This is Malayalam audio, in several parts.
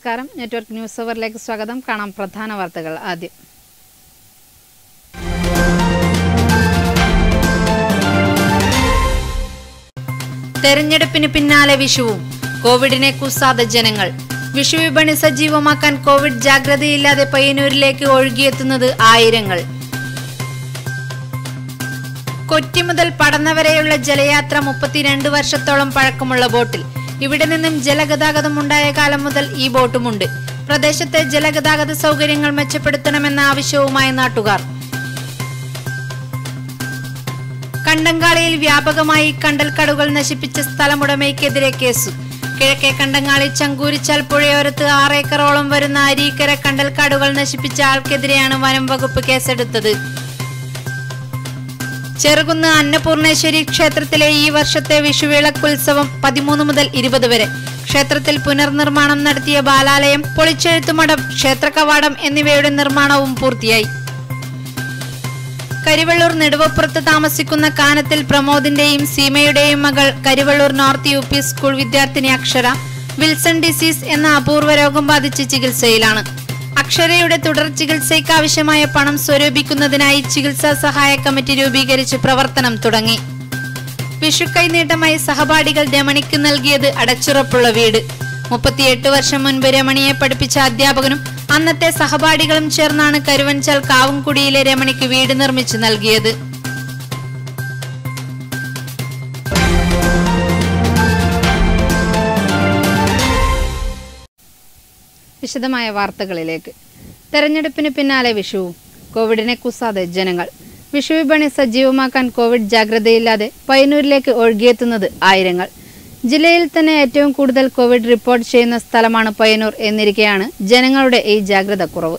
നമസ്കാരം നെറ്റ്വർക്ക് ന്യൂസ് അവറിലേക്ക് സ്വാഗതം കാണാം പ്രധാന വാർത്തകൾ ആദ്യം തെരഞ്ഞെടുപ്പിന് പിന്നാലെ വിഷുവും കോവിഡിനെ കുസാതെ ജനങ്ങൾ വിഷു വിപണി സജീവമാക്കാൻ കോവിഡ് ജാഗ്രതയില്ലാതെ പയ്യന്നൂരിലേക്ക് ഒഴുകിയെത്തുന്നത് ആയിരങ്ങൾ കൊച്ചി മുതൽ പടന്ന വരെയുള്ള ജലയാത്ര മുപ്പത്തിരണ്ട് വർഷത്തോളം പഴക്കമുള്ള ബോട്ടിൽ ഇവിടെ നിന്നും ജലഗതാഗതം ഉണ്ടായ കാലം മുതൽ ഈ ബോട്ടുമുണ്ട് പ്രദേശത്തെ ജലഗതാഗത സൗകര്യങ്ങൾ മെച്ചപ്പെടുത്തണമെന്ന ആവശ്യവുമായി നാട്ടുകാർ കണ്ടങ്കാളിയിൽ വ്യാപകമായി കണ്ടൽക്കടുകൾ നശിപ്പിച്ച സ്ഥലമുടമയ്ക്കെതിരെ കേസ് കിഴക്കേ കണ്ടങ്ങാളി ചങ്കൂരിച്ചാൽ പുഴയോരത്ത് ആറേക്കറോളം വരുന്ന അരീക്കര കണ്ടൽക്കാടുകൾ നശിപ്പിച്ച ആൾക്കെതിരെയാണ് വനം വകുപ്പ് കേസെടുത്തത് ചെറുകുന്ന് അന്നപൂർണേശ്വരി ക്ഷേത്രത്തിലെ ഈ വർഷത്തെ വിഷുവിളക്കുത്സവം പതിമൂന്ന് മുതൽ ഇരുപത് വരെ ക്ഷേത്രത്തിൽ പുനർനിർമ്മാണം നടത്തിയ ബാലാലയം പൊളിച്ചെഴുത്തുമഠം ക്ഷേത്ര കവാടം എന്നിവയുടെ നിർമ്മാണവും പൂർത്തിയായി കരിവള്ളൂർ നെടുവപ്പുറത്ത് താമസിക്കുന്ന കാനത്തിൽ പ്രമോദിന്റെയും സീമയുടെയും മകൾ Karivellur north U P school വിദ്യാർത്ഥിനി അക്ഷര വിൽസൺ ഡിസീസ് എന്ന അപൂർവ രോഗം ബാധിച്ച് ചികിത്സയിലാണ് അക്ഷരയുടെ തുടർ ചികിത്സയ്ക്ക് ആവശ്യമായ പണം സ്വരൂപിക്കുന്നതിനായി ചികിത്സാ സഹായ കമ്മിറ്റി രൂപീകരിച്ച് പ്രവർത്തനം തുടങ്ങി വിഷു കൈനീട്ടമായി സഹപാഠികൾ രമണിക്ക് നൽകിയത് അടച്ചുറപ്പുള്ള വീട് മുപ്പത്തിയെട്ട് വർഷം മുൻപ് രമണിയെ പഠിപ്പിച്ച അധ്യാപകനും അന്നത്തെ സഹപാഠികളും ചേർന്നാണ് കരുവഞ്ചാൽ കാവുംകുടിയിലെ രമണിക്ക് വീട് നിർമ്മിച്ചു നൽകിയത് വിശദമായ വാർത്തകളിലേക്ക് തെരഞ്ഞെടുപ്പിന് പിന്നാലെ വിഷുവും കോവിഡിനെ കുസാതെ ജനങ്ങൾ വിഷു വിപണി സജീവമാക്കാൻ കോവിഡ് ജാഗ്രതയില്ലാതെ പയ്യന്നൂരിലേക്ക് ഒഴുകിയെത്തുന്നത് ആയിരങ്ങൾ ജില്ലയിൽ തന്നെ ഏറ്റവും കൂടുതൽ കോവിഡ് റിപ്പോർട്ട് ചെയ്യുന്ന സ്ഥലമാണ് പയ്യന്നൂർ എന്നിരിക്കെയാണ് ജനങ്ങളുടെ ഈ ജാഗ്രത കുറവ്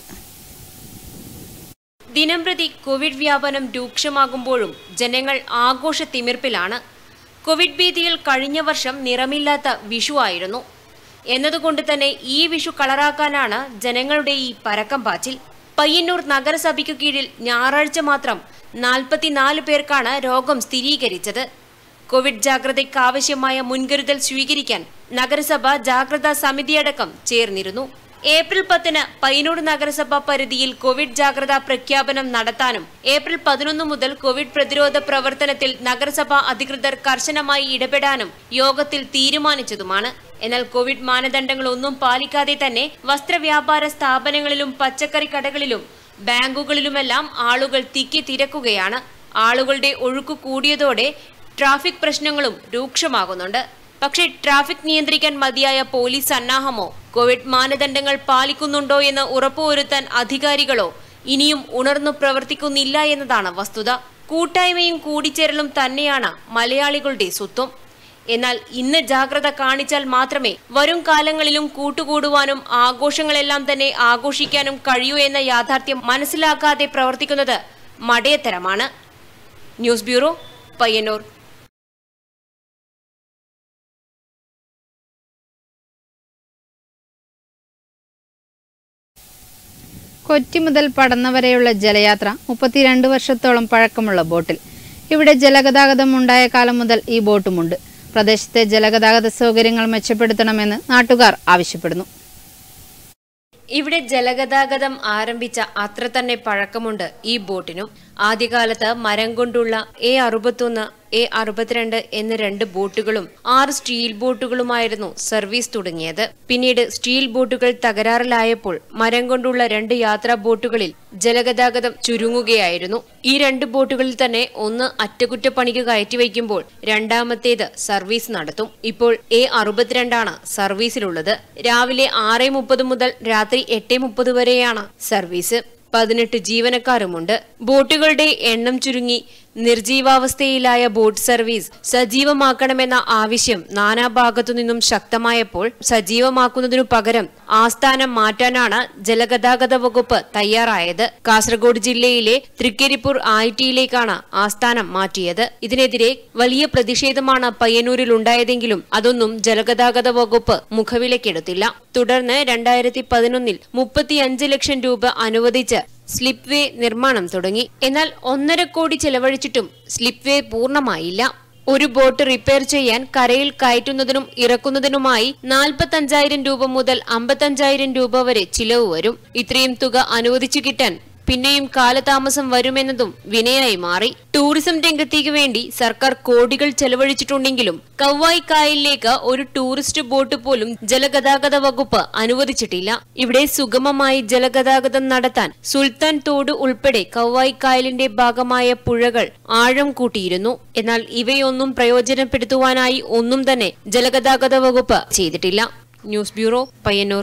ദിനംപ്രതി കോവിഡ് വ്യാപനം രൂക്ഷമാകുമ്പോഴും ജനങ്ങൾ ആഘോഷ തിമിർപ്പിലാണ് കോവിഡ് ഭീതിയിൽ കഴിഞ്ഞ വർഷം നിറമില്ലാത്ത വിഷു ആയിരുന്നു എന്നതുകൊണ്ട് തന്നെ ഈ വിഷു കളറാക്കാനാണ് ജനങ്ങളുടെ ഈ പരക്കം പാച്ചിൽ പയ്യന്നൂർ നഗരസഭയ്ക്കു കീഴിൽ ഞായറാഴ്ച മാത്രം നാൽപ്പത്തിനാല് പേർക്കാണ് രോഗം സ്ഥിരീകരിച്ചത് കോവിഡ് ജാഗ്രതയ്ക്ക് ആവശ്യമായ മുൻകരുതൽ സ്വീകരിക്കാൻ നഗരസഭ ജാഗ്രതാ സമിതിയടക്കം ചേർന്നിരുന്നു ഏപ്രിൽ പത്തിന് പയ്യന്നൂർ നഗരസഭ പരിധിയിൽ കോവിഡ് ജാഗ്രതാ പ്രഖ്യാപനം നടത്താനും ഏപ്രിൽ പതിനൊന്ന് മുതൽ കോവിഡ് പ്രതിരോധ പ്രവർത്തനത്തിൽ നഗരസഭ അധികൃതർ കർശനമായി ഇടപെടാനും യോഗത്തിൽ തീരുമാനിച്ചതുമാണ് എന്നാൽ കോവിഡ് മാനദണ്ഡങ്ങളൊന്നും പാലിക്കാതെ തന്നെ വസ്ത്രവ്യാപാര സ്ഥാപനങ്ങളിലും പച്ചക്കറി കടകളിലും ബാങ്കുകളിലുമെല്ലാം ആളുകൾ തിക്കി തിരക്കുകയാണ് ആളുകളുടെ ഒഴുക്ക് കൂടിയതോടെ ട്രാഫിക് പ്രശ്നങ്ങളും രൂക്ഷമാകുന്നുണ്ട് പക്ഷേ ട്രാഫിക് നിയന്ത്രിക്കാൻ മതിയായ പോലീസ് സന്നാഹമോ കോവിഡ് മാനദണ്ഡങ്ങൾ പാലിക്കുന്നുണ്ടോ എന്ന് ഉറപ്പുവരുത്താൻ അധികാരികളോ ഇനിയും ഉണർന്നു പ്രവർത്തിക്കുന്നില്ല എന്നതാണ് വസ്തുത കൂട്ടായ്മയും കൂടിച്ചേരലും തന്നെയാണ് മലയാളികളുടെ സ്വത്വം എന്നാൽ ഇന്ന് ജാഗ്രത കാണിച്ചാൽ മാത്രമേ വരും കാലങ്ങളിലും കൂട്ടുകൂടുവാനും ആഘോഷങ്ങളെല്ലാം തന്നെ ആഘോഷിക്കാനും കഴിയൂ എന്ന യാഥാർത്ഥ്യം മനസ്സിലാക്കാതെ പ്രവർത്തിക്കുന്നത് മടയത്തരമാണ് ന്യൂസ് ബ്യൂറോ പയ്യന്നൂർ കൊച്ചി മുതൽ പടന്ന വരെയുള്ള ജലയാത്ര മുപ്പത്തിരണ്ട് വർഷത്തോളം പഴക്കമുള്ള ബോട്ടിൽ ഇവിടെ ജലഗതാഗതം ഉണ്ടായ കാലം മുതൽ ഈ ബോട്ടുമുണ്ട് പ്രദേശത്തെ ജലഗതാഗത സൗകര്യങ്ങൾ മെച്ചപ്പെടുത്തണമെന്ന് നാട്ടുകാർ ആവശ്യപ്പെടുന്നു ഇവിടെ ജലഗതാഗതം ആരംഭിച്ച അത്ര തന്നെ പഴക്കമുണ്ട് ഈ ബോട്ടിനും ആദ്യകാലത്ത് മരം കൊണ്ടുള്ള എ അറുപത്തൊന്ന് എ അറുപത്തിരണ്ട് എന്ന രണ്ട് ബോട്ടുകളും ആറ് സ്റ്റീൽ ബോട്ടുകളുമായിരുന്നു സർവീസ് തുടങ്ങിയത് പിന്നീട് സ്റ്റീൽ ബോട്ടുകൾ തകരാറിലായപ്പോൾ മരം കൊണ്ടുള്ള രണ്ട് യാത്രാ ബോട്ടുകളിൽ ജലഗതാഗതം ചുരുങ്ങുകയായിരുന്നു ഈ രണ്ട് ബോട്ടുകളിൽ തന്നെ ഒന്ന് അറ്റകുറ്റപ്പണിക്ക് കയറ്റിവയ്ക്കുമ്പോൾ രണ്ടാമത്തേത് സർവീസ് നടത്തും ഇപ്പോൾ എ അറുപത്തിരണ്ടാണ് സർവീസിലുള്ളത് രാവിലെ ആറ് മുപ്പത് മുതൽ രാത്രി എട്ട് മുപ്പത് വരെയാണ് സർവീസ് പതിനെട്ട് ജീവനക്കാരുമുണ്ട് ബോട്ടുകളുടെ എണ്ണം ചുരുങ്ങി നിർജീവാവസ്ഥയിലായ ബോട്ട് സർവീസ് സജീവമാക്കണമെന്ന ആവശ്യം നാനാഭാഗത്തു നിന്നും ശക്തമായപ്പോൾ സജീവമാക്കുന്നതിനു പകരം ആസ്ഥാനം മാറ്റാനാണ് ജലഗതാഗത വകുപ്പ് തയ്യാറായത് കാസർഗോഡ് ജില്ലയിലെ തൃക്കരിപ്പൂർ ആയിട്ടിയിലേക്കാണ് ആസ്ഥാനം മാറ്റിയത് ഇതിനെതിരെ വലിയ പ്രതിഷേധമാണ് പയ്യന്നൂരിൽ ഉണ്ടായതെങ്കിലും അതൊന്നും ജലഗതാഗത വകുപ്പ് മുഖവിലക്കെടുത്തില്ല തുടർന്ന് രണ്ടായിരത്തി പതിനൊന്നിൽ മുപ്പത്തിയഞ്ച് ലക്ഷം രൂപ അനുവദിച്ച് സ്ലിപ്പ് വേ നിർമ്മാണം തുടങ്ങി എന്നാൽ ഒന്നര കോടി ചെലവഴിച്ചിട്ടും സ്ലിപ്പ് വേ പൂർണ്ണമായില്ല ഒരു ബോട്ട് റിപ്പയർ ചെയ്യാൻ കരയിൽ കയറ്റുന്നതിനും ഇറക്കുന്നതിനുമായി നാൽപ്പത്തഞ്ചായിരം രൂപ മുതൽ അമ്പത്തഞ്ചായിരം രൂപ വരെ ചിലവ് വരും ഇത്രയും തുക അനുവദിച്ചു കിട്ടാൻ പിന്നെയും കാലതാമസം വരുമെന്നതും വിനയായി മാറി ടൂറിസം രംഗത്തേക്ക് വേണ്ടി സർക്കാർ കോടികൾ ചെലവഴിച്ചിട്ടുണ്ടെങ്കിലും കവ്വായി കായലിലേക്ക് ഒരു ടൂറിസ്റ്റ് ബോട്ട് പോലും ജലഗതാഗത വകുപ്പ് അനുവദിച്ചിട്ടില്ല ഇവിടെ സുഗമമായി ജലഗതാഗതം നടത്താൻ സുൽത്താൻ തോട് ഉൾപ്പെടെ കവ്വായി കായലിന്റെ ഭാഗമായ പുഴകൾ ആഴം കൂട്ടിയിരുന്നു എന്നാൽ ഇവയൊന്നും പ്രയോജനപ്പെടുത്തുവാനായി ഒന്നും തന്നെ ജലഗതാഗത വകുപ്പ് ചെയ്തിട്ടില്ല ന്യൂസ് ബ്യൂറോ പയ്യന്നൂർ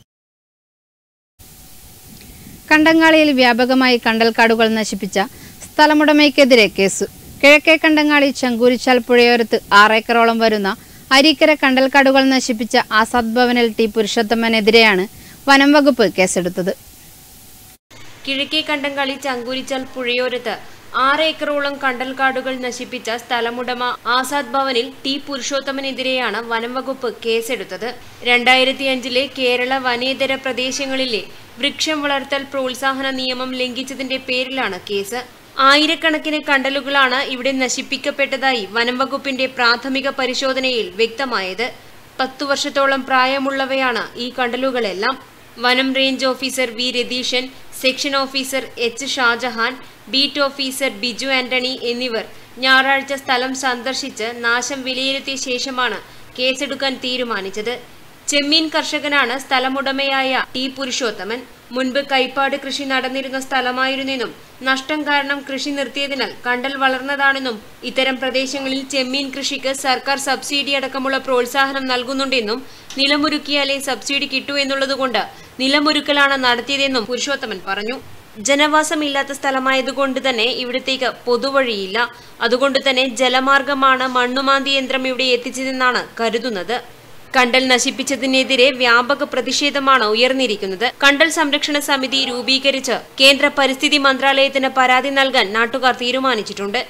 കണ്ടങ്ങാളിയിൽ വ്യാപകമായി കണ്ടൽക്കാടുകൾ നശിപ്പിച്ച സ്ഥലമുടമയ്ക്കെതിരെ കേസ് കിഴക്കേ കണ്ടങ്ങാളി ചങ്കൂരിച്ചാൽ പുഴയോരത്ത് ആറേക്കറോളം വരുന്ന അരീക്കര കണ്ടൽക്കാടുകൾ നശിപ്പിച്ച ആസാദ് ഭവനിൽ ടി പുരുഷോത്തമനെതിരെയാണ് വനം വകുപ്പ് കേസെടുത്തത് കിഴക്കേ കണ്ടങ്കളി ചങ്കൂരിച്ചാൽ പുഴയോരത്ത് ആറ് ഏക്കറോളം കണ്ടൽക്കാടുകൾ നശിപ്പിച്ച സ്ഥലമുടമ ആസാദ് ഭവനിൽ ടി പുരുഷോത്തമനെതിരെയാണ് വനം വകുപ്പ് കേസെടുത്തത് രണ്ടായിരത്തി അഞ്ചിലെ കേരള വനേതര പ്രദേശങ്ങളിലെ വൃക്ഷം വളർത്തൽ പ്രോത്സാഹന നിയമം ലംഘിച്ചതിന്റെ പേരിലാണ് കേസ് ആയിരക്കണക്കിന് കണ്ടലുകളാണ് ഇവിടെ നശിപ്പിക്കപ്പെട്ടതായി വനം വകുപ്പിന്റെ പ്രാഥമിക പരിശോധനയിൽ വ്യക്തമായത് പത്തു വർഷത്തോളം പ്രായമുള്ളവയാണ് ഈ കണ്ടലുകളെല്ലാം വനം range officer V Ratheesan section officer H Shajahan beat officer Biju Antony എന്നിവർ ഞായറാഴ്ച സ്ഥലം സന്ദർശിച്ച് നാശം വിലയിരുത്തിയ ശേഷമാണ് കേസെടുക്കാൻ തീരുമാനിച്ചത് ചെമ്മീൻ കർഷകനാണ് സ്ഥലമുടമയായ ടി പുരുഷോത്തമൻ മുൻപ് കൈപ്പാട് കൃഷി നടന്നിരുന്ന സ്ഥലമായിരുന്നെന്നും നഷ്ടം കാരണം കൃഷി നിർത്തിയതിനാൽ കണ്ടൽ വളർന്നതാണെന്നും ഇത്തരം പ്രദേശങ്ങളിൽ ചെമ്മീൻ കൃഷിക്ക് സർക്കാർ സബ്സിഡി അടക്കമുള്ള പ്രോത്സാഹനം നൽകുന്നുണ്ടെന്നും നിലമൊരുക്കിയാലേ സബ്സിഡി കിട്ടൂ എന്നുള്ളതുകൊണ്ട് നിലമൊരുക്കലാണ് നടത്തിയതെന്നും പുരുഷോത്തമൻ പറഞ്ഞു ജനവാസമില്ലാത്ത സ്ഥലമായതുകൊണ്ട് തന്നെ ഇവിടത്തേക്ക് പൊതുവഴിയില്ല അതുകൊണ്ട് തന്നെ ജലമാർഗമാണ് മണ്ണുമാന്തി യന്ത്രം ഇവിടെ എത്തിച്ചതെന്നാണ് കരുതുന്നത് കണ്ടൽ നശിപ്പിച്ചതിനെതിരെ വ്യാപക പ്രതിഷേധമാണ് ഉയർന്നിരിക്കുന്നത് കണ്ടൽ സംരക്ഷണ സമിതി രൂപീകരിച്ച് കേന്ദ്ര പരിസ്ഥിതി മന്ത്രാലയത്തിന് പരാതി നൽകാൻ നാട്ടുകാർ തീരുമാനിച്ചിട്ടുണ്ട്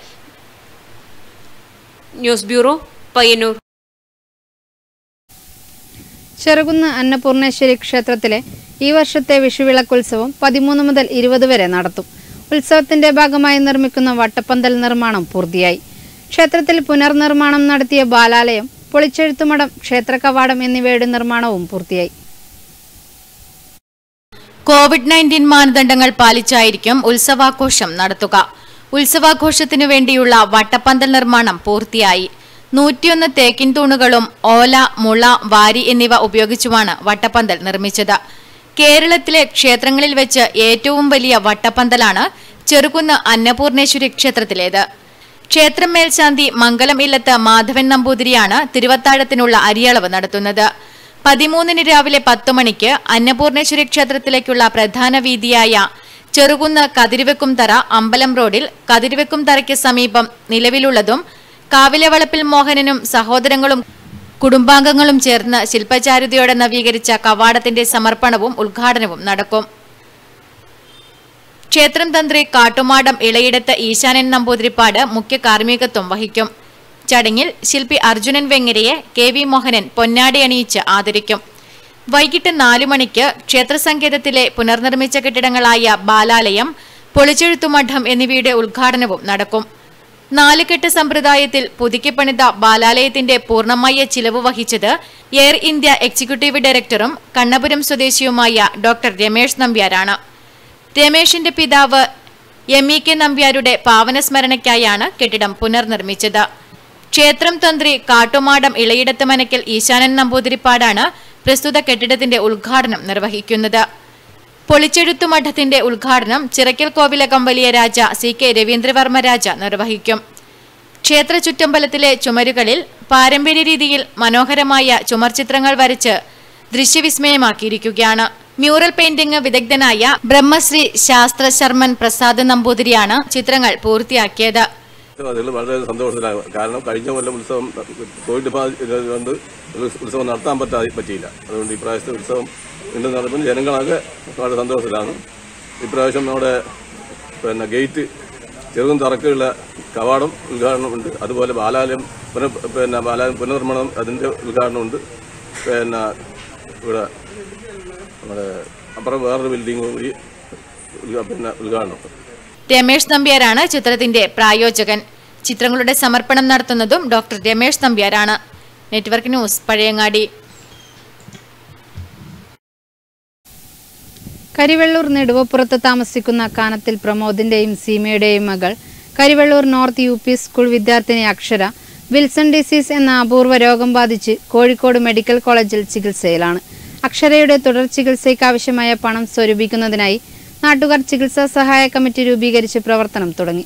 ന്യൂസ് ബ്യൂറോ പയ്യന്നൂർ ചെറുകുന്ന് അന്നപൂർണേശ്വരി ക്ഷേത്രത്തിലെ ഈ വർഷത്തെ വിഷുവിളക്കുത്സവം പതിമൂന്ന് മുതൽ ഇരുപത് വരെ നടത്തും ഉത്സവത്തിന്റെ ഭാഗമായി നിർമ്മിക്കുന്ന വട്ടപ്പന്തൽ നിർമ്മാണം പൂർത്തിയായി ക്ഷേത്രത്തിൽ പുനർനിർമ്മാണം നടത്തിയ ബാലാലയം പൊളിച്ചെഴുത്തുമഠം ക്ഷേത്ര കവാടം എന്നിവയുടെ നിർമ്മാണവും പൂർത്തിയായി കോവിഡ് നയൻറ്റീൻ മാനദണ്ഡങ്ങൾ പാലിച്ചായിരിക്കും ഉത്സവാഘോഷം നടത്തുക ഉത്സവാഘോഷത്തിനു വേണ്ടിയുള്ള വട്ടപ്പന്തൽ നിർമ്മാണം പൂർത്തിയായി നൂറ്റിയൊന്ന് തേക്കിൻ തൂണുകളും ഓല മുള വാരി എന്നിവ ഉപയോഗിച്ചുമാണ് വട്ടപ്പന്തൽ നിർമ്മിച്ചത് കേരളത്തിലെ ക്ഷേത്രങ്ങളിൽ വെച്ച് ഏറ്റവും വലിയ വട്ടപ്പന്തലാണ് ചെറുകുന്ന് അന്നപൂർണേശ്വരി ക്ഷേത്രത്തിലേത് ക്ഷേത്രം മേൽശാന്തി മംഗലം ഇല്ലത്ത് മാധവൻ നമ്പൂതിരിയാണ് തിരുവത്താഴത്തിനുള്ള അരിയളവ് നടത്തുന്നത് പതിമൂന്നിന് രാവിലെ പത്തു മണിക്ക് അന്നപൂർണേശ്വരി ക്ഷേത്രത്തിലേക്കുള്ള പ്രധാന വീതിയായ ചെറുകുന്ന് കതിരുവെക്കുംതറ അമ്പലം റോഡിൽ കതിരുവെക്കുംതറയ്ക്ക് സമീപം നിലവിലുള്ളതും കാവിലവളപ്പിൽ മോഹനനും സഹോദരങ്ങളും കുടുംബാംഗങ്ങളും ചേർന്ന് ശില്പചാരുതയോടെ നവീകരിച്ച കവാടത്തിന്റെ സമർപ്പണവും ഉദ്ഘാടനവും നടക്കും ക്ഷേത്രം തന്ത്രി കാട്ടുമാടം ഇളയിടത്ത് ഈശാനൻ നമ്പൂതിരിപ്പാട് മുഖ്യ കാർമ്മികത്വം വഹിക്കും ചടങ്ങിൽ ശില്പി അർജുനൻ വെങ്ങരയെ കെ വി മോഹനൻ പൊന്നാടി അണിയിച്ച് ആദരിക്കും വൈകിട്ട് നാലു മണിക്ക് ക്ഷേത്രസങ്കേതത്തിലെ പുനർനിർമ്മിച്ച കെട്ടിടങ്ങളായ ബാലാലയം പൊളിച്ചെഴുത്തുമഠം എന്നിവയുടെ ഉദ്ഘാടനവും നടക്കും നാലുകെട്ട് സമ്പ്രദായത്തിൽ പുതുക്കിപ്പണിത ബാലാലയത്തിന്റെ പൂർണ്ണമായ ചിലവ് വഹിച്ചത് എയർ ഇന്ത്യ എക്സിക്യൂട്ടീവ് ഡയറക്ടറും കണ്ണപുരം സ്വദേശിയുമായ ഡോക്ടർ രമേഷ് നമ്പ്യാരാണ് രമേഷിന്റെ പിതാവ് എം ഇ കെ നമ്പ്യാരുടെ പാവനസ്മരണയ്ക്കായാണ് കെട്ടിടം പുനർനിർമ്മിച്ചത് ക്ഷേത്രം തന്ത്രി കാട്ടുമാടം ഇളയിടത്ത് മനക്കൽ ഈശാനൻ നമ്പൂതിരിപ്പാടാണ് പ്രസ്തുത കെട്ടിടത്തിന്റെ ഉദ്ഘാടനം നിർവഹിക്കുന്നത് പൊളിച്ചെഴുത്തു മഠത്തിന്റെ ഉദ്ഘാടനം ചിറക്കൽ കോവിലകം വലിയ രാജ സി കെ രവീന്ദ്രവർമ്മ രാജ നിർവഹിക്കും ക്ഷേത്ര ചുറ്റമ്പലത്തിലെ ചുമരുകളിൽ പാരമ്പര്യ രീതിയിൽ മനോഹരമായ ചുമർചിത്രങ്ങൾ വരച്ച് ദൃശ്യവിസ്മയമാക്കിയിരിക്കുകയാണ് മ്യൂറൽ പെയിന്റിംഗ് വിദഗ്ധനായ ബ്രഹ്മശ്രീ ശാസ്ത്ര ശർമ്മൻ പ്രസാദ് നമ്പൂതിരിയാണ് ചിത്രങ്ങൾ പൂർത്തിയാക്കിയത് അതിൽ വളരെ സന്തോഷത്തിലാണ് കാരണം കഴിഞ്ഞ കൊല്ലം ഉത്സവം കോവിഡ് ബാധ- കൊണ്ട് ഉത്സവം നടത്താൻ പറ്റാതെ പറ്റിയില്ല അതുകൊണ്ട് ഇപ്രാവശ്യത്തെ ഉത്സവം വീണ്ടും നടത്തുമ്പോൾ ജനങ്ങളൊക്കെ വളരെ സന്തോഷത്തിലാണ് ഇപ്രാവശ്യം നമ്മുടെ പിന്നെ ഗേറ്റ് ചെറുതും തറക്കുള്ള കവാടം ഉദ്ഘാടനമുണ്ട് അതുപോലെ ബാലാലയം പുനഃ പിന്നെ ബാലാലയം പുനർനിർമ്മാണം അതിൻ്റെ ഉദ്ഘാടനമുണ്ട് പിന്നെ ഇവിടെ നമ്മുടെ അപ്പുറം വേറൊരു ബിൽഡിംഗ് കൂടി ഉദ്ഘാ- പിന്നെ ഉദ്ഘാടനം രമേഷ് നമ്പ്യാരാണ് ചിത്രത്തിന്റെ പ്രായോജകൻ ചിത്രങ്ങളുടെ സമർപ്പണം നടത്തുന്നതും ഡോക്ടർ രമേശ് നമ്പ്യാരാണ് നെറ്റ്വർക്ക് ന്യൂസ് പഴയങ്ങാടി കരിവെള്ളൂർ നെടുവപ്പുറത്ത് താമസിക്കുന്ന കാനത്തിൽ പ്രമോദിന്റെയും സീമയുടെയും മകൾ Karivellur north U P school വിദ്യാർത്ഥിനി അക്ഷര വിൽസൺ ഡിസീസ് എന്ന അപൂർവ രോഗം ബാധിച്ച് കോഴിക്കോട് മെഡിക്കൽ കോളേജിൽ ചികിത്സയിലാണ് അക്ഷരയുടെ തുടർ ചികിത്സയ്ക്ക് ആവശ്യമായ പണം സ്വരൂപിക്കുന്നതിനായി നാട്ടുകാർ ചികിത്സാ സഹായ കമ്മിറ്റി രൂപീകരിച്ച് പ്രവർത്തനം തുടങ്ങി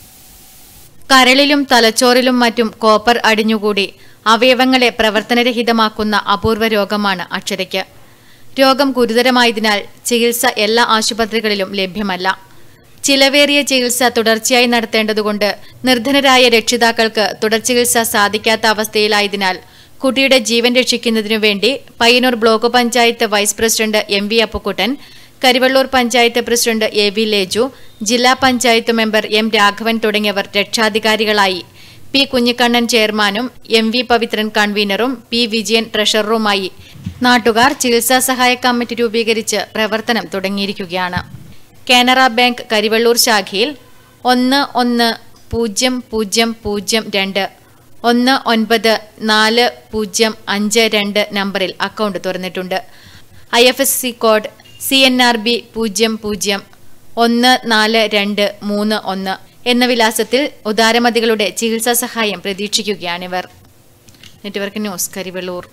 കരളിലും തലച്ചോറിലും മറ്റും കോപ്പർ അടിഞ്ഞുകൂടി അവയവങ്ങളെ പ്രവർത്തനരഹിതമാക്കുന്ന അപൂർവ രോഗമാണ് അക്ഷരയ്ക്ക് രോഗം ഗുരുതരമായതിനാൽ ചികിത്സ എല്ലാ ആശുപത്രികളിലും ലഭ്യമല്ല ചിലവേറിയ ചികിത്സ തുടർച്ചയായി നടത്തേണ്ടതുകൊണ്ട് നിർധനരായ രക്ഷിതാക്കൾക്ക് തുടർ ചികിത്സ സാധിക്കാത്ത അവസ്ഥയിലായതിനാൽ കുട്ടിയുടെ ജീവൻ രക്ഷിക്കുന്നതിനു വേണ്ടി Payyanur block panchayat vice president M V Appukuttan Karivellur panchayat president A V Leju ജില്ലാ പഞ്ചായത്ത് മെമ്പർ എം രാഘവൻ തുടങ്ങിയവർ രക്ഷാധികാരികളായി പി കുഞ്ഞിക്കണ്ണൻ ചെയർമാനും എം വി പവിത്രൻ കൺവീനറും പി വിജയൻ ട്രഷററുമായി നാട്ടുകാർ ചികിത്സാ സഹായ കമ്മിറ്റി രൂപീകരിച്ച് പ്രവർത്തനം തുടങ്ങിയിരിക്കുകയാണ് കാനറ ബാങ്ക് കരിവള്ളൂർ ശാഖയിൽ ഒന്ന് ഒന്ന് പൂജ്യം പൂജ്യം പൂജ്യം രണ്ട് ഒന്ന് ഒൻപത് നാല് പൂജ്യം അഞ്ച് രണ്ട് നമ്പറിൽ അക്കൗണ്ട് തുറന്നിട്ടുണ്ട് I F S C code C N R B പൂജ്യം പൂജ്യം ഒന്ന് നാല് രണ്ട് മൂന്ന് ഒന്ന് എന്ന വിലാസത്തിൽ ഉദാരമതികളുടെ ചികിത്സാ സഹായം പ്രതീക്ഷിക്കുകയാണിവർ നെറ്റ്വർക്ക് ന്യൂസ് കരിവള്ളൂർ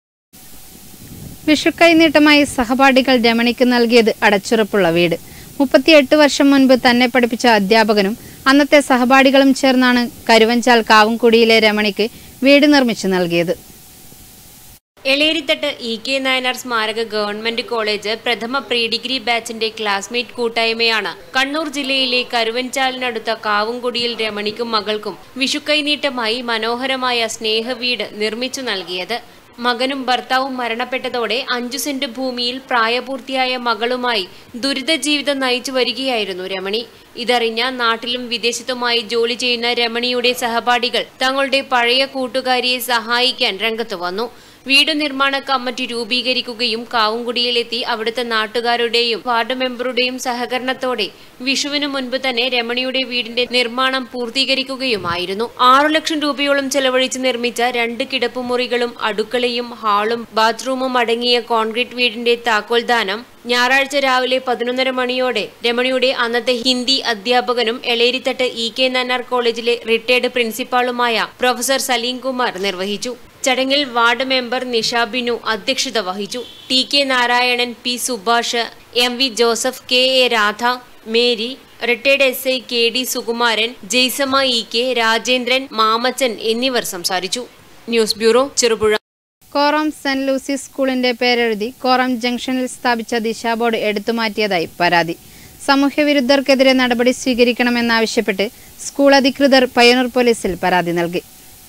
വിഷുക്കൈനീട്ടമായി സഹപാഠികൾ രമണിക്ക് നൽകിയത് അടച്ചുറപ്പുള്ള വീട് മുപ്പത്തിയെട്ട് വർഷം മുൻപ് തന്നെ പഠിപ്പിച്ച അധ്യാപകനും അന്നത്തെ സഹപാഠികളും ചേർന്നാണ് കരുവഞ്ചാൽ കാവുംകുടിയിലെ രമണിക്ക് വീട് നിർമ്മിച്ചു നൽകിയത് എളേരിത്തട്ട് ഇ കെ നായനാർ സ്മാരക ഗവൺമെന്റ് കോളേജ് പ്രഥമ പ്രീ ഡിഗ്രി ബാച്ചിന്റെ ക്ലാസ്മേറ്റ് കൂട്ടായ്മയാണ് കണ്ണൂർ ജില്ലയിലെ കരുവഞ്ചാലിനടുത്ത കാവുംകുടിയിൽ രമണിക്കും മകൾക്കും വിഷുക്കൈനീട്ടമായി മനോഹരമായ സ്നേഹവീട് നിർമ്മിച്ചു നൽകിയത് മകനും ഭർത്താവും മരണപ്പെട്ടതോടെ അഞ്ചു സെന്റ് ഭൂമിയിൽ പ്രായപൂർത്തിയായ മകളുമായി ദുരിത ജീവിതം നയിച്ചു വരികയായിരുന്നു രമണി ഇതറിഞ്ഞ നാട്ടിലും വിദേശത്തുമായി ജോലി ചെയ്യുന്ന രമണിയുടെ സഹപാഠികൾ തങ്ങളുടെ പഴയ കൂട്ടുകാരിയെ സഹായിക്കാൻ രംഗത്ത് വന്നു വീട് നിർമ്മാണ കമ്മിറ്റി രൂപീകരിക്കുകയും കാവുംകുടിയിലെത്തി അവിടുത്തെ നാട്ടുകാരുടെയും വാർഡ് മെമ്പറുടെയും സഹകരണത്തോടെ വിഷുവിനു മുൻപ് തന്നെ രമണിയുടെ വീടിന്റെ നിർമ്മാണം പൂർത്തീകരിക്കുകയുമായിരുന്നു ആറു ലക്ഷം രൂപയോളം ചെലവഴിച്ച് നിർമ്മിച്ച രണ്ട് കിടപ്പുമുറികളും അടുക്കളയും ഹാളും ബാത്റൂമും അടങ്ങിയ കോൺക്രീറ്റ് വീടിന്റെ താക്കോൽദാനം ഞായറാഴ്ച രാവിലെ പതിനൊന്നര മണിയോടെ രമണിയുടെ അന്നത്തെ ഹിന്ദി അധ്യാപകനും എളേരിത്തട്ട് ഇ കെ നാനാർ കോളേജിലെ റിട്ടയർഡ് പ്രിൻസിപ്പാളുമായ പ്രൊഫസർ സലീം കുമാർ നിർവഹിച്ചു ചടങ്ങിൽ വാർഡ് മെമ്പർ നിഷ ബിനു അധ്യക്ഷത വഹിച്ചു T K Narayanan P Subhash M V Joseph K A Radha Mary retired S I K D Sukumaran Jaisamma E K Rajendran Mamachan എന്നിവർ സംസാരിച്ചു news bureau Cherupuzha Koram Saint Lucy സ്കൂളിന്റെ പേരെഴുതി കോറം ജംഗ്ഷനിൽ സ്ഥാപിച്ച ദിശാ ബോർഡ് എടുത്തുമാറ്റിയതായി പരാതി സാമൂഹ്യവിരുദ്ധർക്കെതിരെ നടപടി സ്വീകരിക്കണമെന്നാവശ്യപ്പെട്ട് സ്കൂൾ അധികൃതർ പയ്യന്നൂർ പോലീസിൽ പരാതി നൽകി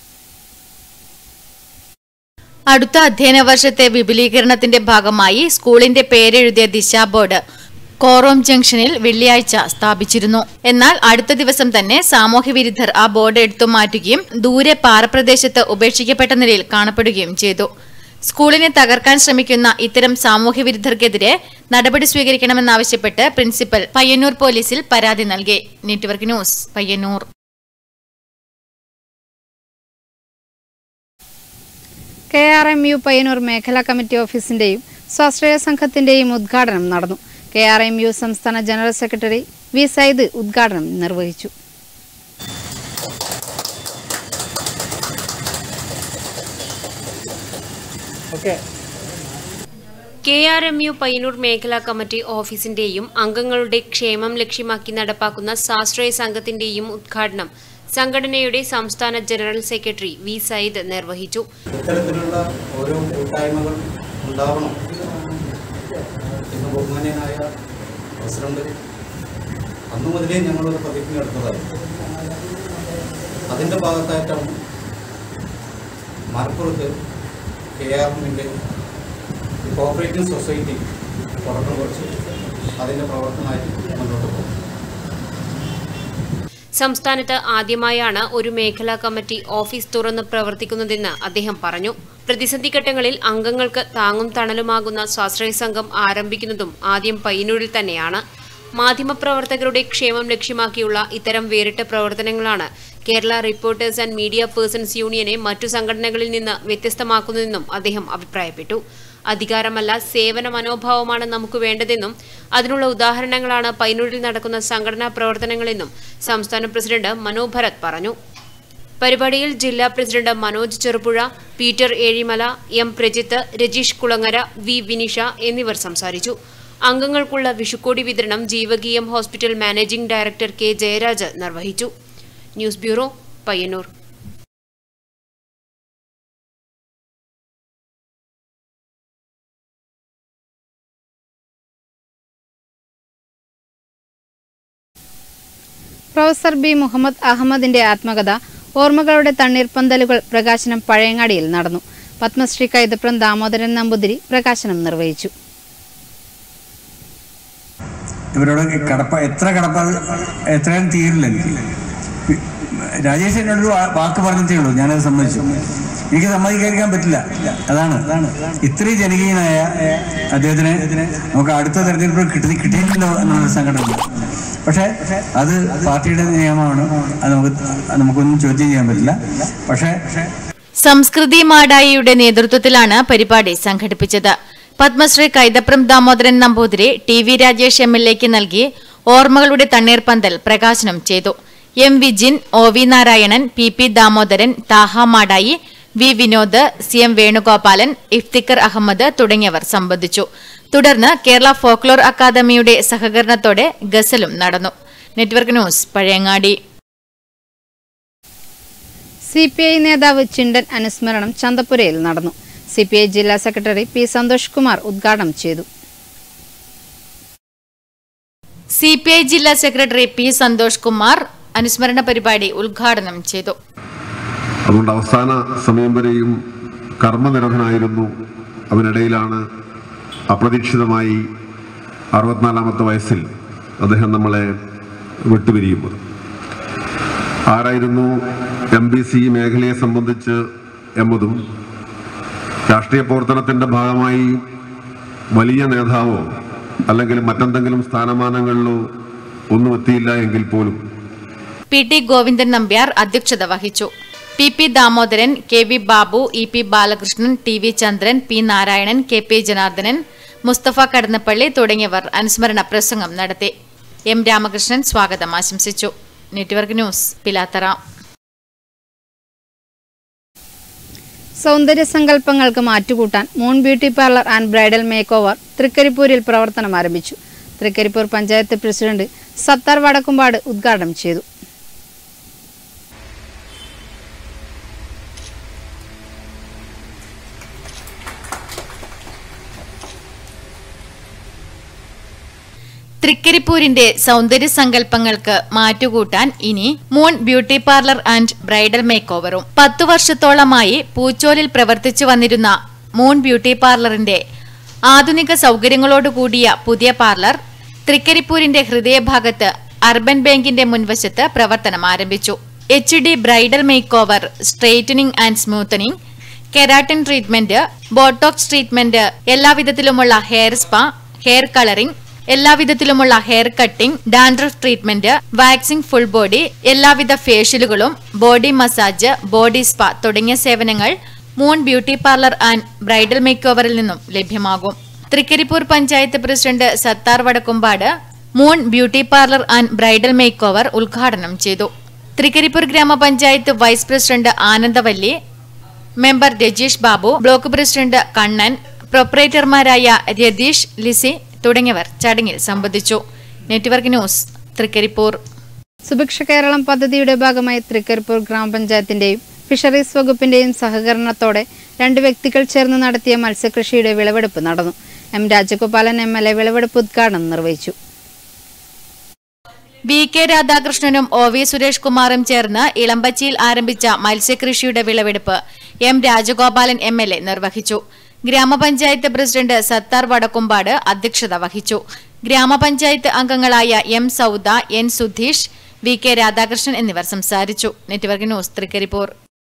അടുത്ത അധ്യയന വർഷത്തെ വിപുലീകരണത്തിന്റെ ഭാഗമായി സ്കൂളിന്റെ പേരെഴുതിയ ദിശാ ബോർഡ് കോറോം ജംഗ്ഷനിൽ വെള്ളിയാഴ്ച സ്ഥാപിച്ചിരുന്നു എന്നാൽ അടുത്ത ദിവസം തന്നെ സാമൂഹ്യവിരുദ്ധർ ആ ബോർഡ് എടുത്തു മാറ്റുകയും ദൂരെ പാറപ്രദേശത്ത് ഉപേക്ഷിക്കപ്പെട്ട നിലയിൽ കാണപ്പെടുകയും ചെയ്തു സ്കൂളിനെ തകർക്കാൻ ശ്രമിക്കുന്ന ഇത്തരം സാമൂഹ്യവിരുദ്ധർക്കെതിരെ നടപടി സ്വീകരിക്കണമെന്നാവശ്യപ്പെട്ട് പ്രിൻസിപ്പൽ പയ്യന്നൂർ പോലീസിൽ പരാതി നൽകി network news Payyanur K R M U Payyanur മേഖലാ കമ്മിറ്റി ഓഫീസിന്റെയും സ്വാശ്രയ സംഘത്തിന്റെയും ഉദ്ഘാടനം നടന്നു കെ ആർ എം യു സംസ്ഥാന ജനറൽ സെക്രട്ടറി വി സയ്യിദ് ഉദ്ഘാടനം നിർവഹിച്ചു K R M U Payyanur മേഖലാ കമ്മിറ്റി ഓഫീസിന്റെയും അംഗങ്ങളുടെ ക്ഷേമം ലക്ഷ്യമാക്കി നടപ്പാക്കുന്ന സാശ്രയ സംഘത്തിന്റെയും ഉദ്ഘാടനം സംഘടനയുടെ സംസ്ഥാന ജനറൽ സെക്രട്ടറി വി സയ്യിദ് നിർവഹിച്ചു ഇത്തരത്തിലുള്ള ഓരോ കൂട്ടായ്മകൾ ഉണ്ടാവണം എന്ന് ബഹുമാന്യനായ പ്രസിഡന്റ് അന്നു മുതലേ ഞങ്ങളൊരു പ്രതിജ്ഞ എടുത്തതായിരുന്നു അതിൻ്റെ ഭാഗത്തായിട്ടാണ് മലപ്പുറത്ത് കെ ആർ എമ്മിൻ്റെ കോപ്പറേറ്റീവ് സൊസൈറ്റി തുടക്കം കുറിച്ച് അതിൻ്റെ പ്രവർത്തനമായിട്ട് മുന്നോട്ട് പോകും സംസ്ഥാനത്ത് ആദ്യമായാണ് ഒരു മേഖലാ കമ്മിറ്റി ഓഫീസ് തുറന്ന് പ്രവർത്തിക്കുന്നതെന്ന് അദ്ദേഹം പറഞ്ഞു പ്രതിസന്ധി ഘട്ടങ്ങളിൽ അംഗങ്ങൾക്ക് താങ്ങും തണലുമാകുന്ന സ്വാശ്രയ സംഘം ആരംഭിക്കുന്നതും ആദ്യം പയ്യന്നൂരിൽ തന്നെയാണ് മാധ്യമപ്രവർത്തകരുടെ ക്ഷേമം ലക്ഷ്യമാക്കിയുള്ള ഇത്തരം വേറിട്ട പ്രവർത്തനങ്ങളാണ് Kerala reporters and media persons യൂണിയനെ മറ്റു സംഘടനകളിൽ നിന്ന് വ്യത്യസ്തമാക്കുന്നതെന്നും അദ്ദേഹം അഭിപ്രായപ്പെട്ടു അധികാരമല്ല സേവന മനോഭാവമാണ് നമുക്ക് വേണ്ടതെന്നും അതിനുള്ള ഉദാഹരണങ്ങളാണ് പൈനൂരിൽ നടക്കുന്ന സംഘടനാ പ്രവർത്തനങ്ങളെന്നും സംസ്ഥാന പ്രസിഡന്റ് മനോ ഭരത് പറഞ്ഞു പരിപാടിയിൽ ജില്ലാ president Manoj Cherupuzha Peter Ezhimala M Prajith Rajeesh Kulangara V Vinisha എന്നിവർ സംസാരിച്ചു അംഗങ്ങൾക്കുള്ള വിഷുക്കോടി വിതരണം ജീവകീയം hospital managing director K Jayaraj നിർവഹിച്ചു news bureau Payyanur professor B Muhammad അഹമ്മദിന്റെ ആത്മകഥ ഓർമ്മകളുടെ തണ്ണീർപ്പന്തലുകൾ പ്രകാശനം പഴയങ്ങാടിയിൽ നടന്നു പത്മശ്രീ കൈതപ്രം ദാമോദരൻ നമ്പൂതിരി പ്രകാശനം നിർവഹിച്ചു ഇവരോട് കടപ്പ എത്ര കടപ്പ എത്രയും തീരില്ല എനിക്ക് പി- രാജേഷ് എന്നോടൊരു വാ- വാക്ക് പറഞ്ഞിട്ടേ ഉള്ളൂ ഞാനത് സമ്മതിച്ചു എനിക്ക് സമ്മതിക്കാതിരിക്കാൻ പറ്റില്ല അതാണ് ഇത്രയും ജനകീയനായ അദ്ദേഹത്തിന് നമുക്ക് അടുത്ത തെരഞ്ഞെടുപ്പ് കിട്ടി കിട്ടിയിട്ടില്ലോ എന്നുള്ള സങ്കടമുണ്ട് പക്ഷേ അത് പാർട്ടിയുടെ നിയമമാണ് അത് നമുക്ക് അത് നമുക്കൊന്നും ചോദ്യം ചെയ്യാൻ പറ്റില്ല പക്ഷേ സംസ്കൃതി മാടായിയുടെ നേതൃത്വത്തിലാണ് പരിപാടി സംഘടിപ്പിച്ചത് Padmashri Kaithapram Damodaran Namboothiri T V Rajesh M L എക്ക് നൽകി ഓർമ്മകളുടെ തണ്ണീർപ്പന്തൽ പ്രകാശനം ചെയ്തു M Vijin O V Narayanan P P Damodaran Thaha Madayi V Vinod C M Venugopalan Iftikhar Ahmed തുടങ്ങിയവർ സംബന്ധിച്ചു തുടർന്ന് കേരള ഫോക്ലോർ അക്കാദമിയുടെ സഹകരണത്തോടെ ഗസലും നടന്നു network news Pazhayangadi C P I നേതാവ് ചിണ്ടൻ അനുസ്മരണം ചന്തപുരയിൽ നടന്നു സി പി ഐ ജില്ലാ സെക്രട്ടറി പി സന്തോഷ് കുമാർ ഉദ്ഘാടനം ചെയ്തു സി പി ഐ ജില്ലാ സെക്രട്ടറി പി സന്തോഷ് കുമാർ അനുസ്മരണ പരിപാടി ഉദ്ഘാടനം ചെയ്തു അതുകൊണ്ട് അവസാന സമയം വരെയും കർമ്മനിരതനായിരുന്നു അതിനിടയിലാണ് അപ്രതീക്ഷിതമായി അറുപത്തിനാലാമത്തെ വയസ്സിൽ അദ്ദേഹം നമ്മളെ വിട്ടുപിരിയുന്നത് ആരായിരുന്നു എം ബി സി മേഖലയെ സംബന്ധിച്ച് എന്നതും രാഷ്ട്രീയ പ്രവർത്തനത്തിൻ്റെ ഭാഗമായി വലിയ നേതാവോ അല്ലെങ്കിൽ മറ്റെന്തെങ്കിലും സ്ഥാനമാനങ്ങളിലോ ഒന്നും എത്തിയില്ല എങ്കിൽ പോലും പി ടി ഗോവിന്ദൻ നമ്പ്യാർ അധ്യക്ഷത വഹിച്ചു P P Damodaran K V Babu E P Balakrishnan T V Chandran P Narayanan K P Janardhanan Musthafa Kadannappally തുടങ്ങിയവർ അനുസ്മരണ പ്രസംഗം നടത്തി എം രാമകൃഷ്ണൻ സ്വാഗതം ആശംസിച്ചു നെറ്റ്വർക്ക് ന്യൂസ് പിലാത്തറ സൗന്ദര്യ സങ്കല്പങ്ങൾക്ക് മാറ്റുകൂട്ടാൻ moon beauty parlour and bridal makeover തൃക്കരിപ്പൂരിൽ പ്രവർത്തനം ആരംഭിച്ചു തൃക്കരിപ്പൂർ പഞ്ചായത്ത് പ്രസിഡന്റ് സത്താർ വടക്കുംപാട് ഉദ്ഘാടനം ചെയ്തു തൃക്കരിപ്പൂരിന്റെ സൗന്ദര്യ സങ്കല്പങ്ങൾക്ക് മാറ്റുകൂട്ടാൻ ഇനി moon beauty parlour and bridal മേക്ക് ഓവറും പത്തു വർഷത്തോളമായി പൂച്ചോലിൽ പ്രവർത്തിച്ചു വന്നിരുന്ന മൂൺ ബ്യൂട്ടി പാർലറിന്റെ ആധുനിക സൗകര്യങ്ങളോടുകൂടിയ പുതിയ പാർലർ തൃക്കരിപ്പൂരിന്റെ ഹൃദയഭാഗത്ത് അർബൻ ബാങ്കിന്റെ മുൻവശത്ത് പ്രവർത്തനം ആരംഭിച്ചു H D bridal makeover straightening and smoothening keratin treatment botox treatment എല്ലാവിധത്തിലുമുള്ള ഹെയർ സ്പാ ഹെയർ കളറിംഗ് എല്ലാവിധത്തിലുമുള്ള hair cutting dandruff treatment waxing full body എല്ലാവിധ ഫേഷ്യലുകളും ബോഡി മസാജ് ബോഡി സ്പാ തുടങ്ങിയ സേവനങ്ങൾ moon beauty parlour and bridal മേക്ക് ഓവറിൽ നിന്നും ലഭ്യമാകും Trikaripur panchayat president Sathar Vadakkumpad moon beauty parlour and bridal makeover ഉദ്ഘാടനം ചെയ്തു തൃക്കരിപ്പൂർ ഗ്രാമപഞ്ചായത്ത് vice president Anandavalli member Rajeesh Babu block president Kannan പ്രൊപ്പറേറ്റർമാരായ രതീഷ് ലിസി തുടങ്ങിയവർ ചടങ്ങിൽ സംബന്ധിച്ചു നെറ്റ്വർക്ക് ന്യൂസ് തൃക്കരിപ്പൂർ സുഭിക്ഷ കേരളം പദ്ധതിയുടെ ഭാഗമായി തൃക്കരിപ്പൂർ ഗ്രാമപഞ്ചായത്തിന്റെയും ഫിഷറീസ് വകുപ്പിന്റെയും സഹകരണത്തോടെ രണ്ട് വ്യക്തികൾ ചേർന്ന് നടത്തിയ മത്സ്യകൃഷിയുടെ വിളവെടുപ്പ് നടന്നു M Rajagopalan M L A വിളവെടുപ്പ് ഉദ്ഘാടനം നിർവഹിച്ചു വി കെ രാധാകൃഷ്ണനും ഒ വി സുരേഷ് കുമാറും ചേർന്ന് ഇളമ്പച്ചിയിൽ ആരംഭിച്ച മത്സ്യകൃഷിയുടെ വിളവെടുപ്പ് M Rajagopalan M L A നിർവഹിച്ചു ഗ്രാമപഞ്ചായത്ത് പ്രസിഡന്റ് സത്താർ വടക്കുംപാട് അധ്യക്ഷത വഹിച്ചു ഗ്രാമപഞ്ചായത്ത് അംഗങ്ങളായ M Sauda N Sudheesh V K Radhakrishnan എന്നിവർ സംസാരിച്ചു നെറ്റ്വർക്ക് ന്യൂസ് തൃക്കരിപ്പൂർ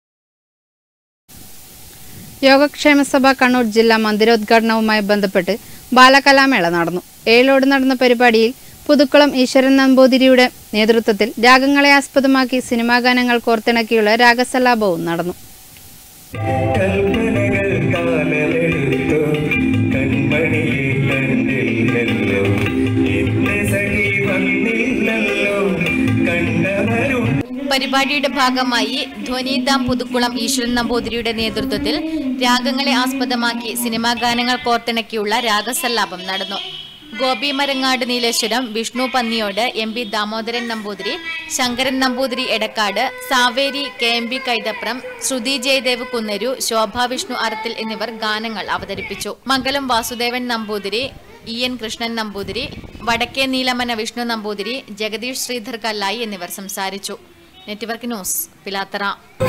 യോഗക്ഷേമ സഭ കണ്ണൂർ ജില്ലാ മന്ദിരോദ്ഘാടനവുമായി ബന്ധപ്പെട്ട് ബാലകലാമേള നടന്നു ഏഴോട് നടന്ന പരിപാടിയിൽ പുതുക്കുളം ഈശ്വരൻ നമ്പൂതിരിയുടെ നേതൃത്വത്തിൽ രാഗങ്ങളെ ആസ്പദമാക്കി സിനിമാ ഗാനങ്ങൾ കോർത്തിണക്കിയുള്ള രാഗസല്ലാപവും നടന്നു കൽപ്പനകൾ കാലമെടുത്തു കൺമണിയെ കണ്ടില്ലല്ലോ എന്റെ സഖി വന്നില്ലല്ലോ കണ്ടവരും പരിപാടിയുടെ ഭാഗമായി ധ്വനിതാം പുതുക്കുളം ഈശ്വരൻ നമ്പൂതിരിയുടെ നേതൃത്വത്തിൽ രാഗങ്ങളെ ആസ്പദമാക്കി സിനിമാ ഗാനങ്ങൾ കോർത്തിണക്കിയുള്ള രാഗസല്ലാപം നടന്നു Gopi Marangad Nileshwaram Vishnu Panniyod M P Damodaran Namboothiri Sankaran Namboothiri Edakkad Saveri K M B Kaithapram Sruthi Jayadev Kunnaru Shobha Vishnu Arathil എന്നിവർ ഗാനങ്ങൾ അവതരിപ്പിച്ചു മംഗലം വാസുദേവൻ നമ്പൂതിരി ഇ എൻ കൃഷ്ണൻ നമ്പൂതിരി വടക്കേ നീലമന വിഷ്ണു നമ്പൂതിരി ജഗദീഷ് ശ്രീധർ കല്ലായി എന്നിവർ സംസാരിച്ചു നെറ്റ്വർക്ക് ന്യൂസ് പിലാത്തറ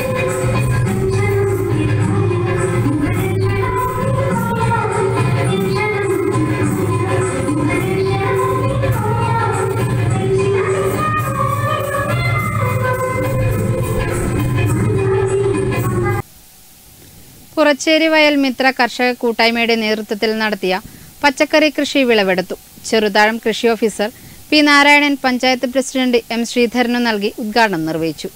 പുറച്ചേരി വയൽ മിത്ര കർഷക കൂട്ടായ്മയുടെ നേതൃത്വത്തിൽ നടത്തിയ പച്ചക്കറി കൃഷി വിളവെടുത്തു ചെറുതാഴം കൃഷി officer P Narayanan panchayat president M ശ്രീധരനു നൽകി ഉദ്ഘാടനം നിർവഹിച്ചു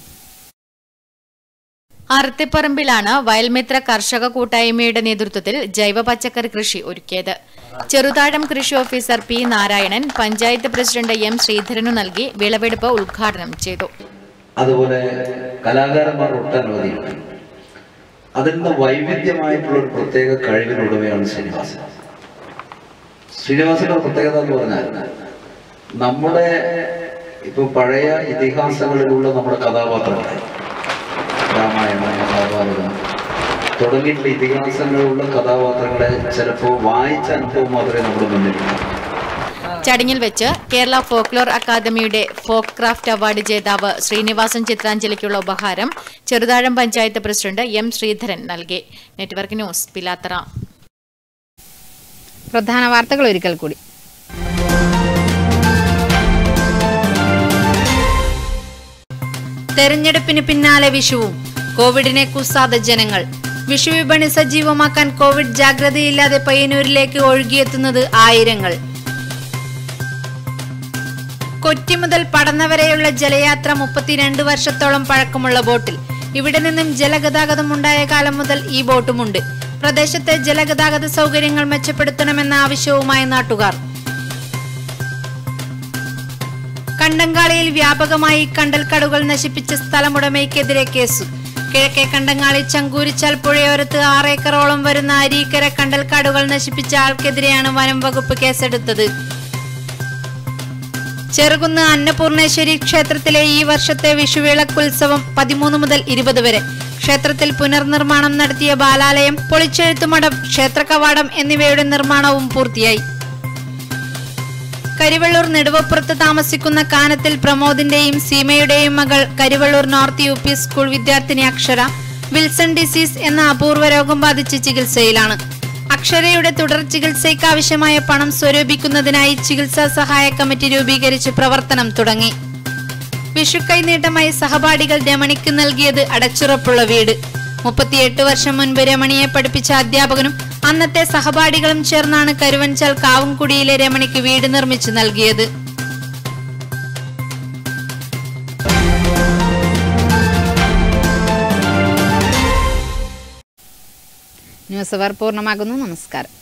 അറുത്തിപ്പറമ്പിലാണ് വയൽമിത്ര കർഷക കൂട്ടായ്മയുടെ നേതൃത്വത്തിൽ ജൈവ പച്ചക്കറി കൃഷി ഒരുക്കിയത് ചെറുതാഴം കൃഷി officer P Narayanan panchayat president M ശ്രീധരനു നൽകി വിളവെടുപ്പ് ഉദ്ഘാടനം ചെയ്തു അതുപോലെ കലാകാരന്മാർ ഒട്ടനവധിയുണ്ട് അതിൽ നിന്ന് വൈവിധ്യമായിട്ടുള്ള ഒരു പ്രത്യേക കഴിവിനുടമയാണ് ശ്രീനിവാസൻ ശ്രീനിവാസന്റെ പ്രത്യേകത എന്ന് പറഞ്ഞാൽ നമ്മുടെ ഇപ്പൊ പഴയ ഇതിഹാസങ്ങളിലുള്ള നമ്മുടെ കഥാപാത്രങ്ങൾ രാമായണം മഹാഭാരതം തുടങ്ങിയിട്ടുള്ള ഇതിഹാസങ്ങളിലുള്ള കഥാപാത്രങ്ങളെ ചിലപ്പോൾ വായിച്ച അനുഭവം മാത്രമേ നമ്മുടെ മുന്നിലുള്ളൂ ചടങ്ങിൽ വെച്ച് കേരള ഫോക്ലോർ അക്കാദമിയുടെ ഫോക്ക് ക്രാഫ്റ്റ് അവാർഡ് ജേതാവ് ശ്രീനിവാസൻ ചിത്രാഞ്ജലിക്കുള്ള ഉപഹാരം ചെറുതാഴം പഞ്ചായത്ത് പ്രസിഡന്റ് എം ശ്രീധരൻ നൽകി നെറ്റ്വർക്ക് ന്യൂസ് പിലാത്തറ പ്രധാന വാർത്തകൾ ഒരിക്കൽ കൂടി തെരഞ്ഞെടുപ്പിന് പിന്നാലെ വിഷുവും കോവിഡിനെ കുസാതെ ജനങ്ങൾ വിഷു വിപണി സജീവമാക്കാൻ കോവിഡ് ജാഗ്രതയില്ലാതെ പയ്യന്നൂരിലേക്ക് ഒഴുകിയെത്തുന്നത് ആയിരങ്ങൾ കൊച്ചി മുതൽ പടന്ന വരെയുള്ള ജലയാത്ര മുപ്പത്തിരണ്ട് വർഷത്തോളം പഴക്കമുള്ള ബോട്ടിൽ ഇവിടെ നിന്നും ജലഗതാഗതം ഉണ്ടായ കാലം മുതൽ ഈ ബോട്ടുമുണ്ട് പ്രദേശത്തെ ജലഗതാഗത സൗകര്യങ്ങൾ മെച്ചപ്പെടുത്തണമെന്ന ആവശ്യവുമായി നാട്ടുകാർ കണ്ടങ്കാളിയിൽ വ്യാപകമായി കണ്ടൽക്കടുകൾ നശിപ്പിച്ച സ്ഥലമുടമയ്ക്കെതിരെ കേസ് കിഴക്കേ കണ്ടങ്ങാളി ചങ്കൂരിച്ചാൽ പുഴയോരത്ത് ആറേക്കറോളം വരുന്ന അരീക്കര കണ്ടൽക്കാടുകൾ നശിപ്പിച്ച ആൾക്കെതിരെയാണ് വനം വകുപ്പ് കേസെടുത്തത് ചെറുകുന്ന് അന്നപൂർണേശ്വരി ക്ഷേത്രത്തിലെ ഈ വർഷത്തെ വിഷുവിളക്കുത്സവം പതിമൂന്ന് മുതൽ ഇരുപത് വരെ ക്ഷേത്രത്തിൽ പുനർനിർമ്മാണം നടത്തിയ ബാലാലയം പൊളിച്ചെഴുത്തുമഠം ക്ഷേത്രകവാടം എന്നിവയുടെ നിർമ്മാണവും പൂർത്തിയായി കരിവള്ളൂർ നെടുവപ്പുറത്ത് താമസിക്കുന്ന കാനത്തിൽ പ്രമോദിന്റെയും സീമയുടെയും മകൾ Karivellur north U P school വിദ്യാർത്ഥിനി അക്ഷര വിൽസൺ ഡിസീസ് എന്ന അപൂർവ രോഗം ബാധിച്ച് ചികിത്സയിലാണ് അക്ഷരയുടെ തുടർ ചികിത്സയ്ക്ക് ആവശ്യമായ പണം സ്വരൂപിക്കുന്നതിനായി ചികിത്സാ സഹായ കമ്മിറ്റി രൂപീകരിച്ച് പ്രവർത്തനം തുടങ്ങി വിഷുക്കൈനീട്ടമായി സഹപാഠികൾ രമണിക്ക് നൽകിയത് അടച്ചുറപ്പുള്ള വീട് മുപ്പത്തിയെട്ട് വർഷം മുൻപ് രമണിയെ പഠിപ്പിച്ച അധ്യാപകനും അന്നത്തെ സഹപാഠികളും ചേർന്നാണ് കരുവഞ്ചാൽ കാവുംകുടിയിലെ രമണിക്ക് വീട് നിർമ്മിച്ചു നൽകിയത് ന്യൂസ് അവർ പൂർണ്ണമാകുന്നു നമസ്കാരം